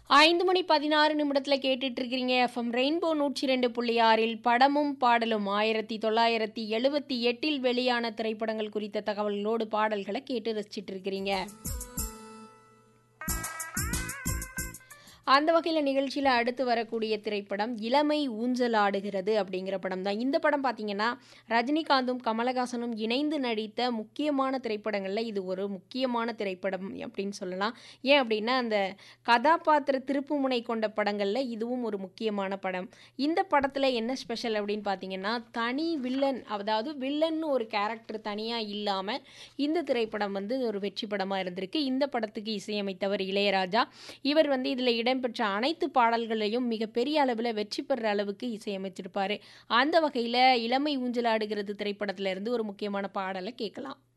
ஐந்து மணி பதினாறு நிமிடத்தில் கேட்டுட்டு இருக்கிறீங்க எஃப்எம் ரெயின்போ நூற்றி ரெண்டு புள்ளி ஆறில் படமும் பாடலும் ஆயிரத்தி தொள்ளாயிரத்தி எழுபத்தி எட்டில் வெளியான திரைப்படங்கள் குறித்த தகவல்களோடு பாடல்களை கேட்டு ரசிச்சிட்டு இருக்கிறீங்க அந்த வகையில் நிகழ்ச்சியில் அடுத்து வரக்கூடிய திரைப்படம் இளமை ஊஞ்சலாடுகிறது அப்படிங்கிற படம் தான் இந்த படம் பார்த்தீங்கன்னா ரஜினிகாந்தும் கமலஹாசனும் இணைந்து நடித்த முக்கியமான திரைப்படங்களில் இது ஒரு முக்கியமான திரைப்படம் அப்படின்னு சொல்லலாம் ஏன் அப்படின்னா அந்த கதாபாத்திர திருப்புமுனை கொண்ட படங்களில் இதுவும் ஒரு முக்கியமான படம் இந்த படத்தில் என்ன ஸ்பெஷல் அப்படின்னு பார்த்தீங்கன்னா தனி வில்லன் அதாவது வில்லன்னு ஒரு கேரக்டர் தனியாக இல்லாமல் இந்த திரைப்படம் வந்து ஒரு வெற்றி படமாக இருந்திருக்கு இந்த படத்துக்கு இசையமைத்தவர் இளையராஜா இவர் வந்து இதில் இடம்பெற்ற அனைத்து பாடல்களையும் மிகப்பெரிய அளவில் வெற்றி பெறுற அளவுக்கு இசையமைச்சிருப்பாரு அந்த வகையில் இளமை ஊஞ்சலாடுகிறது திரைப்படத்துல இருந்து ஒரு முக்கியமான பாடலை கேட்கலாம்